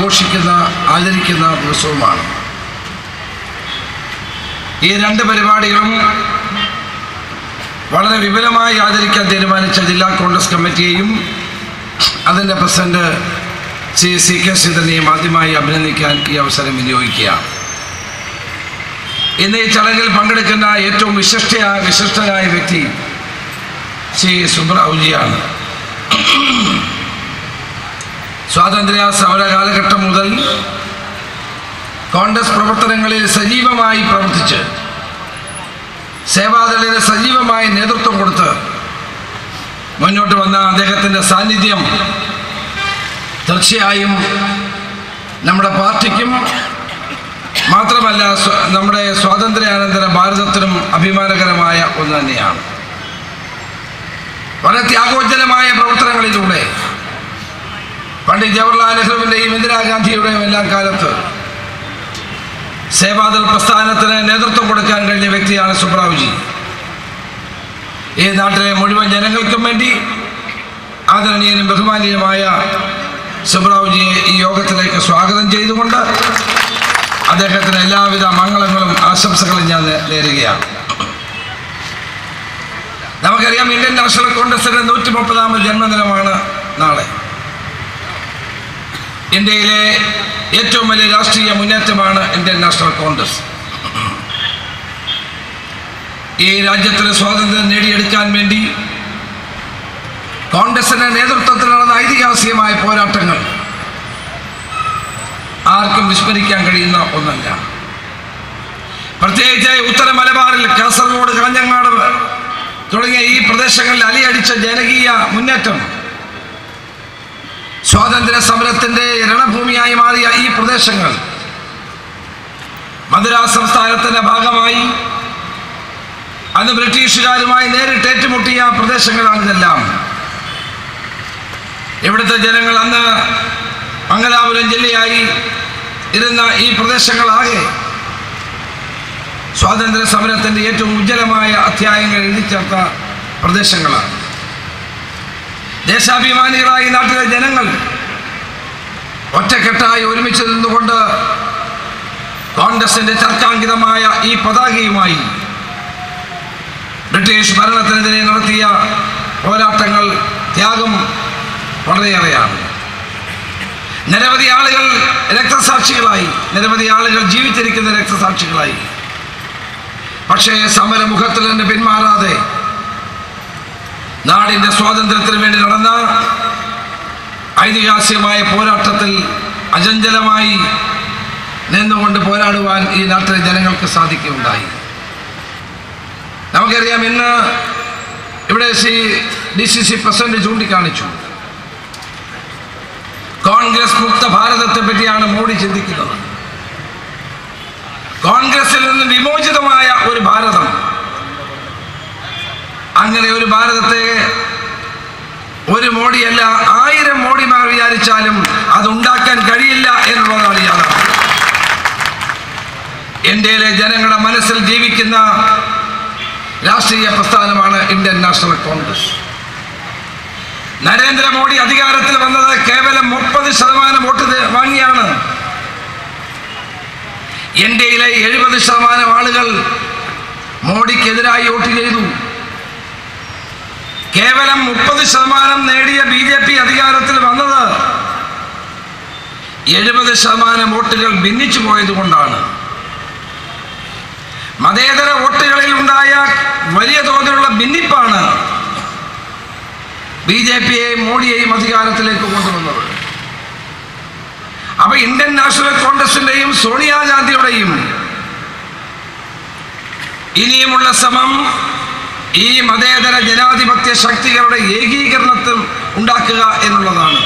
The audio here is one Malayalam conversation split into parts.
ആഘോഷിക്കുന്ന ആചരിക്കുന്ന ദിവസവുമാണ് ഈ രണ്ട് പരിപാടികളും വളരെ വിപുലമായി ആചരിക്കാൻ തീരുമാനിച്ച ജില്ലാ കോൺഗ്രസ് കമ്മിറ്റിയെയും അതിൻ്റെ പ്രസിഡന്റ് ശ്രീ സി കെ ശ്രീധരനെയും ആദ്യമായി അഭിനന്ദിക്കാൻ ഈ അവസരം വിനിയോഗിക്കുകയാണ് ഇന്ന് ഈ ചടങ്ങിൽ പങ്കെടുക്കുന്ന ഏറ്റവും വിശിഷ്ടയായ വിശിഷ്ടനായ വ്യക്തി ശ്രീ സുബ്രഹ്മണ്യാണ് സ്വാതന്ത്ര്യ സമര കാലഘട്ടം മുതൽ കോൺഗ്രസ് പ്രവർത്തനങ്ങളിൽ സജീവമായി പ്രവർത്തിച്ച് സേവാദളിന് സജീവമായി നേതൃത്വം കൊടുത്ത് മുന്നോട്ട് വന്ന അദ്ദേഹത്തിൻ്റെ സാന്നിധ്യം തീർച്ചയായും നമ്മുടെ പാർട്ടിക്കും മാത്രമല്ല സ്വ- നമ്മുടെ സ്വാതന്ത്ര്യാനന്തര ഭാരതത്തിനും അഭിമാനകരമായ ഒന്ന് തന്നെയാണ് വളരെ ത്യാഗോജ്ജലമായ പ്രവർത്തനങ്ങളിലൂടെ പണ്ഡിറ്റ് ജവഹർലാൽ നെഹ്റുവിൻ്റെയും ഇന്ദിരാഗാന്ധിയുടെയും എല്ലാം കാലത്ത് സേവാദൾ പ്രസ്ഥാനത്തിന് നേതൃത്വം കൊടുക്കാൻ കഴിഞ്ഞ വ്യക്തിയാണ് സുബ്രാവുജി ഈ നാട്ടിലെ മുഴുവൻ ജനങ്ങൾക്കും വേണ്ടി ആദരണീയനും ബഹുമാനീയനുമായ സുബ്രാവുജിയെ ഈ യോഗത്തിലേക്ക് സ്വാഗതം ചെയ്തുകൊണ്ട് അദ്ദേഹത്തിന് എല്ലാവിധ മംഗളങ്ങളും ആശംസകളും ഞാൻ നേ- നേരുകയാണ് നമുക്കറിയാം ഇന്ത്യൻ നാഷണൽ കോൺഗ്രസിന്റെ നൂറ്റി മുപ്പതാമത് ജന്മദിനമാണ് നാളെ ഇന്ത്യയിലെ ഏറ്റവും വലിയ രാഷ്ട്രീയ മുന്നേറ്റമാണ് ഇന്ത്യൻ നാഷണൽ കോൺഗ്രസ് ഈ രാജ്യത്തിന് സ്വാതന്ത്ര്യം നേടിയെടുക്കാൻ വേണ്ടി കോൺഗ്രസിന്റെ നേതൃത്വത്തിൽ നടന്ന ഐതിഹാസികമായ പോരാട്ടങ്ങൾ ആർക്കും വിസ്മരിക്കാൻ കഴിയുന്ന ഒന്നല്ല പ്രത്യേകിച്ച് ഉത്തര മലബാറിൽ കാസർഗോഡ് കാഞ്ഞങ്ങാട് തുടങ്ങിയ ഈ പ്രദേശങ്ങളിൽ അലിയടിച്ച ജനകീയ മുന്നേറ്റം സ്വാതന്ത്ര്യ സമരത്തിന്റെ രണഭൂമിയായി മാറിയ ഈ പ്രദേശങ്ങൾ മദ്രാസ് സംസ്ഥാനത്തിന്റെ ഭാഗമായി അന്ന് ബ്രിട്ടീഷുകാരുമായി നേരിട്ട് ഏറ്റുമുട്ടിയ പ്രദേശങ്ങളാണിതെല്ലാം ഇവിടുത്തെ ജനങ്ങൾ അന്ന് മംഗലാപുരം ജില്ലയായി ഇരുന്ന ഈ പ്രദേശങ്ങളാകെ സ്വാതന്ത്ര്യ സമരത്തിൻ്റെ ഏറ്റവും ഉജ്ജ്വലമായ അധ്യായങ്ങൾ എഴുതി ചേർത്ത പ്രദേശങ്ങളാണ് ദേശാഭിമാനികളായ ഈ നാട്ടിലെ ജനങ്ങൾ ഒറ്റക്കെട്ടായി ഒരുമിച്ച് നിന്നുകൊണ്ട് കോൺഗ്രസിന്റെ ചർക്കാങ്കിതമായ ഈ പതാകയുമായി ബ്രിട്ടീഷ് ഭരണത്തിനെതിരെ നടത്തിയ പോരാട്ടങ്ങൾ ത്യാഗം വളരെയേറെയാണ് നിരവധി ആളുകൾ രക്തസാക്ഷികളായി നിരവധി ആളുകൾ ജീവിച്ചിരിക്കുന്ന രക്തസാക്ഷികളായി പക്ഷേ സമരമുഖത്തിൽ നിന്ന് പിന്മാറാതെ നാടിൻ്റെ സ്വാതന്ത്ര്യത്തിന് വേണ്ടി നടന്ന ഐതിഹാസികമായ പോരാട്ടത്തിൽ അചഞ്ചലമായി നിന്നുകൊണ്ട് പോരാടുവാൻ ഈ നാട്ടിലെ ജനങ്ങൾക്ക് സാധിക്കുകയുണ്ടായി നമുക്കറിയാം ഇന്ന് ഇവിടെ Shri D C C president ചൂണ്ടിക്കാണിച്ചു കോൺഗ്രസ് മുക്ത ഭാരതത്തെ പറ്റിയാണ് മോഡി ചിന്തിക്കുന്നത് കോൺഗ്രസിൽ നിന്ന് വിമോചിതമായ ഒരു ഭാരതം അങ്ങനെ ഒരു ഭാരതത്തെ ഒരു മോഡിയല്ല ആയിരം മോഡിമാർ വിചാരിച്ചാലും അതുണ്ടാക്കാൻ കഴിയില്ല എന്നുള്ളതാണ് യാഥാർത്ഥ്യം ഇന്ത്യയിലെ ജനങ്ങളുടെ മനസ്സിൽ ജീവിക്കുന്ന രാഷ്ട്രീയ പ്രസ്ഥാനമാണ് ഇന്ത്യൻ നാഷണൽ കോൺഗ്രസ് നരേന്ദ്രമോദി അധികാരത്തിൽ വന്നത് കേവലം മുപ്പത് ശതമാനം വോട്ട് ത- വാങ്ങിയാണ് ഇന്ത്യയിലെ എഴുപത് ശതമാനം ആളുകൾ മോഡിക്കെതിരായി വോട്ട് ചെയ്തു കേവലം മുപ്പത് ശതമാനം നേടിയ ബി ജെ പി അധികാരത്തിൽ വന്നത് എഴുപത് ശതമാനം വോട്ടുകൾ ഭിന്നിച്ചു പോയതുകൊണ്ടാണ് മതേതര വോട്ടുകളിൽ ഉണ്ടായ വലിയ തോതിലുള്ള ഭിന്നിപ്പാണ് ബി ജെ പിയെയും മോഡിയെയും അധികാരത്തിലേക്ക് കൊണ്ടുവന്നത് അപ്പൊ ഇന്ത്യൻ നാഷണൽ കോൺഗ്രസിന്റെയും സോണിയാഗാന്ധിയുടെയും ഇനിയുമുള്ള ശ്രമം ഈ മതേതര ജനാധിപത്യ ശക്തികളുടെ ഏകീകരണത്തിൽ ഉണ്ടാക്കുക എന്നുള്ളതാണ്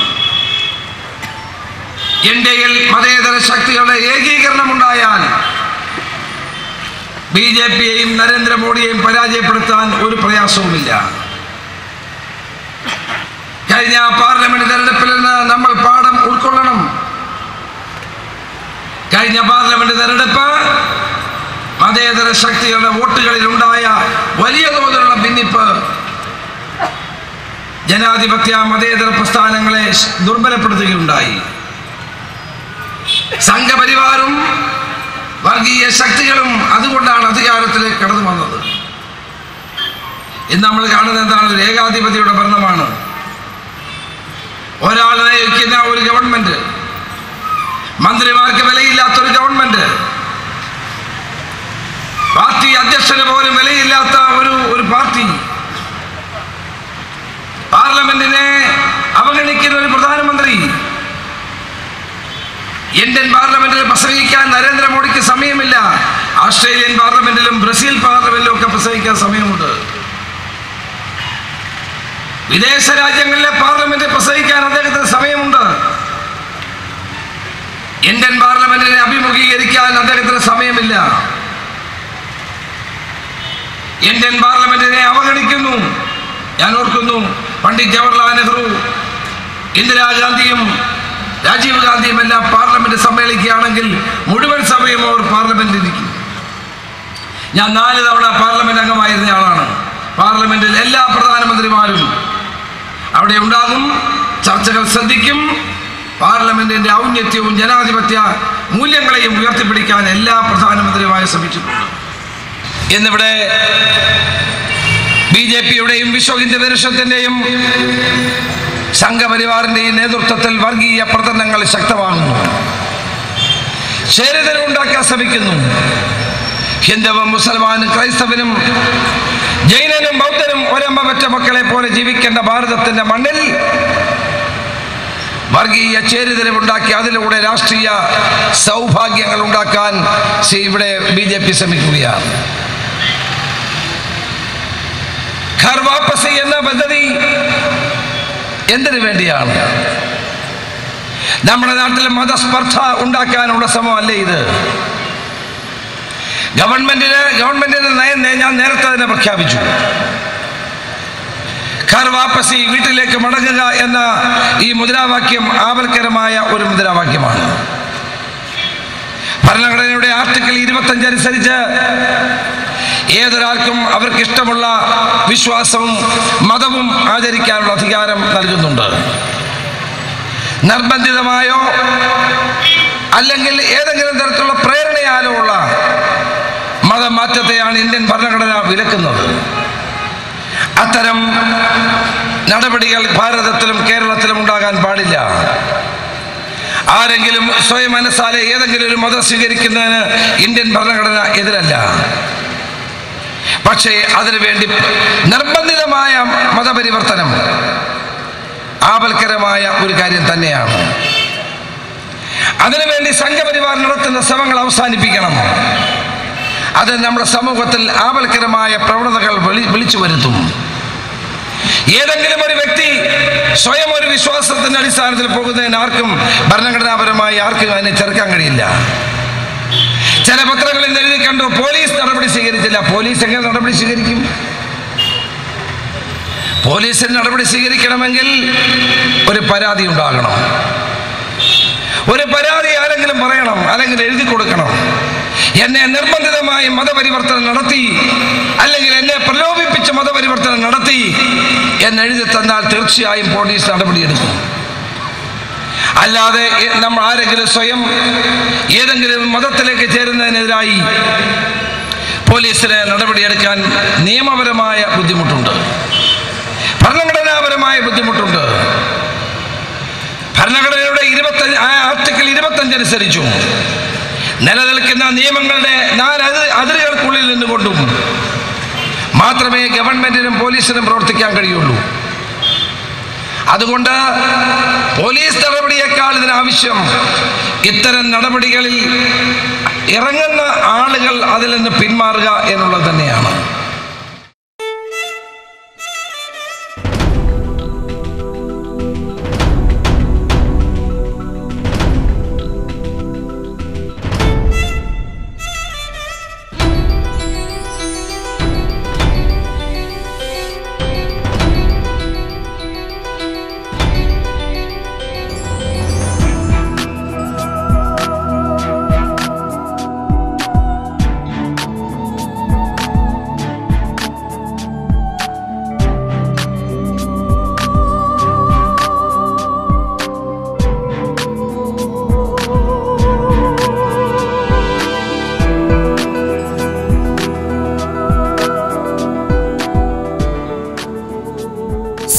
ഇന്ത്യയിൽ മതേതര ശക്തികളുടെ ഏകീകരണം ഉണ്ടായാൽ ബി ജെ പിയെയും നരേന്ദ്രമോദിയെയും പരാജയപ്പെടുത്താൻ ഒരു പ്രയാസവുമില്ല കഴിഞ്ഞ പാർലമെന്റ് തെരഞ്ഞെടുപ്പിൽ നിന്ന് നമ്മൾ പാഠം ഉൾക്കൊള്ളണം കഴിഞ്ഞ പാർലമെന്റ് തെരഞ്ഞെടുപ്പ് മതേതര ശക്തികളുടെ വോട്ടുകളിൽ ഉണ്ടായ വലിയ തോതിലുള്ള ഭിന്നിപ്പ് ജനാധിപത്യ മതേതര പ്രസ്ഥാനങ്ങളെ ദുർബലപ്പെടുത്തുകയുണ്ടായി സംഘപരിവാറും വർഗീയ ശക്തികളും അതുകൊണ്ടാണ് അധികാരത്തിലേക്ക് കടന്നു വന്നത് ഇന്ന് നമ്മൾ കാണുന്നത് എന്താണ് ഒരു ഏകാധിപതിയുടെ ഭരണമാണ് ഒരാൾ നയിക്കുന്ന ഒരു ഗവൺമെന്റ് മന്ത്രിമാർക്ക് വിലയില്ലാത്ത ഒരു ഗവൺമെന്റ് പാർട്ടി അധ്യക്ഷന് പോലും വിലയില്ലാത്ത ഒരു ഒരു പാർട്ടി പാർലമെന്റിനെ അവഗണിക്കുന്ന ഒരു പ്രധാനമന്ത്രി ഇന്ത്യൻ പാർലമെന്റിൽ പ്രസംഗിക്കാൻ നരേന്ദ്രമോദിക്ക് സമയമില്ല ഓസ്ട്രേലിയൻ പാർലമെന്റിലും ബ്രസീൽ പാർലമെന്റിലും ഒക്കെ പ്രസംഗിക്കാൻ സമയമുണ്ട് വിദേശ രാജ്യങ്ങളിലെ പാർലമെന്റിൽ പ്രസംഗിക്കാൻ അദ്ദേഹത്തിന് സമയമുണ്ട് ഇന്ത്യൻ പാർലമെന്റിനെ അഭിമുഖീകരിക്കാൻ അദ്ദേഹത്തിന് സമയമില്ല ഇന്ത്യൻ പാർലമെന്റിനെ അവഗണിക്കുന്നു ഞാൻ ഓർക്കുന്നു പണ്ഡിറ്റ് ജവഹർലാൽ നെഹ്റു ഇന്ദിരാഗാന്ധിയും രാജീവ് ഗാന്ധിയും എല്ലാം പാർലമെന്റ് സമ്മേളിക്കുകയാണെങ്കിൽ മുഴുവൻ സമയം അവർ പാർലമെന്റിൽ ഇരിക്കും ഞാൻ നാല് തവണ പാർലമെന്റ് അംഗമായിരുന്ന ആളാണ് പാർലമെന്റിൽ എല്ലാ പ്രധാനമന്ത്രിമാരും അവിടെ ഉണ്ടാകും ചർച്ചകൾ ശ്രദ്ധിക്കും പാർലമെന്റിന്റെ ഔന്നത്യവും ജനാധിപത്യ മൂല്യങ്ങളെയും ഉയർത്തിപ്പിടിക്കാൻ എല്ലാ പ്രധാനമന്ത്രിയുമായി ശ്രമിച്ചിട്ടുണ്ട് എന്നിവിടെ ബി ജെ പിയുടെയും വിശ്വ ഹിന്ദു പരിഷത്തിന്റെയും സംഘപരിവാറിന്റെയും നേതൃത്വത്തിൽ വർഗീയ പ്രചരണങ്ങൾ ശക്തമാകുന്നു ചേരിതരം ഉണ്ടാക്കാൻ ശ്രമിക്കുന്നു ഹിന്ദുവും മുസൽമാനും ക്രൈസ്തവനും ജൈനനും ബൗദ്ധനും ഒരമ്മ പറ്റ മക്കളെ പോലെ ജീവിക്കേണ്ട ഭാരതത്തിന്റെ മണ്ണിൽ വർഗീയ ചേരിതിരിവുണ്ടാക്കി അതിലൂടെ രാഷ്ട്രീയ സൗഭാഗ്യങ്ങൾ ഉണ്ടാക്കാൻ ശ്രീ ഇവിടെ ബി ജെ പി ശ്രമിക്കുകയാണ് ഘർ വാപ്പസി എന്ന പദ്ധതി എന്തിനു വേണ്ടിയാണ് നമ്മുടെ നാട്ടിൽ മതസ്പർദ്ധ ഉണ്ടാക്കാനുള്ള ശ്രമമല്ലേ ഇത് ഗവൺമെന്റിന് ഗവൺമെന്റിന്റെ നയം നേ- ഞാൻ നേരത്തെ തന്നെ പ്രഖ്യാപിച്ചു ഘർ വാപ്പസി വീട്ടിലേക്ക് മടങ്ങുക എന്ന ഈ മുദ്രാവാക്യം ആപൽക്കരമായ ഒരു മുദ്രാവാക്യമാണ് ഭരണഘടനയുടെ ആർട്ടിക്കിൾ ഇരുപത്തഞ്ച് അനുസരിച്ച് ഏതൊരാൾക്കും അവർക്ക് ഇഷ്ടമുള്ള വിശ്വാസവും മതവും ആചരിക്കാനുള്ള അധികാരം നൽകുന്നുണ്ട് നിർബന്ധിതമായോ അല്ലെങ്കിൽ ഏതെങ്കിലും തരത്തിലുള്ള പ്രേരണയാലോ ഉള്ള മതമാറ്റത്തെയാണ് ഇന്ത്യൻ ഭരണഘടന വിലക്കുന്നത് അത്തരം നടപടികൾ ഭാരതത്തിലും കേരളത്തിലും ഉണ്ടാകാൻ പാടില്ല ആരെങ്കിലും സ്വയം മനസ്സാലെ ഏതെങ്കിലും ഒരു മതം സ്വീകരിക്കുന്നതിന് ഇന്ത്യൻ ഭരണഘടന എതിരല്ല പക്ഷേ അതിനുവേണ്ടി നിർബന്ധിതമായ മതപരിവർത്തനം ആപൽക്കരമായ ഒരു കാര്യം തന്നെയാണ് അതിനുവേണ്ടി സംഘപരിവാർ നടത്തുന്ന ശ്രമങ്ങൾ അവസാനിപ്പിക്കണം അത് നമ്മുടെ സമൂഹത്തിൽ ആപൽക്കരമായ പ്രവണതകൾ വിളി വിളിച്ചു വരുത്തും ഏതെങ്കിലും ഒരു വ്യക്തി സ്വയം ഒരു വിശ്വാസത്തിന്റെ അടിസ്ഥാനത്തിൽ പോകുന്നതിന് ആർക്കും ഭരണഘടനാപരമായി ആർക്കും അതിനെ ചെറുക്കാൻ കഴിയില്ല ചില പത്രങ്ങളിൽ എഴുതി കണ്ടു പോലീസ് നടപടി സ്വീകരിച്ചില്ല പോലീസ് എങ്ങനെ നടപടി സ്വീകരിക്കും പോലീസിന് നടപടി സ്വീകരിക്കണമെങ്കിൽ ഒരു പരാതി ഉണ്ടാകണം ഒരു പരാതി ആരെങ്കിലും പറയണം അല്ലെങ്കിൽ എഴുതി കൊടുക്കണം എന്നെ നിർബന്ധിതമായി മതപരിവർത്തനം നടത്തി അല്ലെങ്കിൽ എന്നെ പ്രലോഭിപ്പിച്ച് മതപരിവർത്തനം നടത്തി എന്നെഴുതി തന്നാൽ തീർച്ചയായും പോലീസ് നടപടിയെടുക്കും അല്ലാതെ എ- നമ്മൾ ആരെങ്കിലും സ്വയം ഏതെങ്കിലും മതത്തിലേക്ക് ചേരുന്നതിനെതിരായി പോലീസിന് നടപടിയെടുക്കാൻ നിയമപരമായ ബുദ്ധിമുട്ടുണ്ട് ഭരണഘടനാപരമായ ബുദ്ധിമുട്ടുണ്ട് ഭരണഘടനയുടെ ഇരുപത്തഞ്ച് ആ ആർട്ടിക്കിൾ ഇരുപത്തഞ്ച് അനുസരിച്ചും നിലനിൽക്കുന്ന നിയമങ്ങളുടെ നാല് അതിര് അതിരുകൾക്കുള്ളിൽ നിന്നുകൊണ്ടും മാത്രമേ ഗവൺമെന്റിനും പോലീസിനും പ്രവർത്തിക്കാൻ കഴിയുള്ളൂ അതുകൊണ്ട് പോലീസ് നടപടിയേക്കാൾ ഇതിനാവശ്യം ഇത്തരം നടപടികളിൽ ഇറങ്ങുന്ന ആളുകൾ അതിൽ നിന്ന് പിന്മാറുക എന്നുള്ളത് തന്നെയാണ്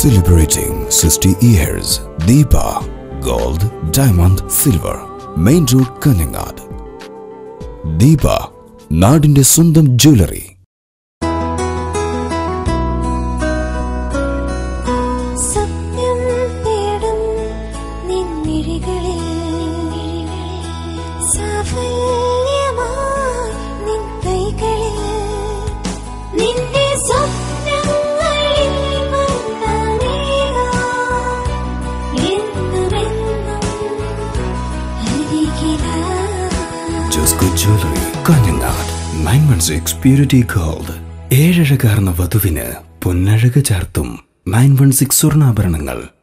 Celebrating 60 years. Deepa Gold, Diamond, Silver. Main Road, Kanangad. Deepa നാടിന്റെ സ്വന്തം ജ്വല്ലറി സത്യം തേടും നിൻമിഴികളിൽ സാഫല്യമായി നിൻ കൈകളിൽ നിന്റെ സ്വപ്നങ്ങളിൽ വന്നണയുക. എന്നുമെന്നും അരികിലായി. Josco jewellery Kanhangad nine one six purity gold ഏഴഴകാർന്ന വധുവിന് പൊന്നഴക് ചാർത്തും നയൻ വൺ സിക്സ് സ്വർണ്ണാഭരണങ്ങൾ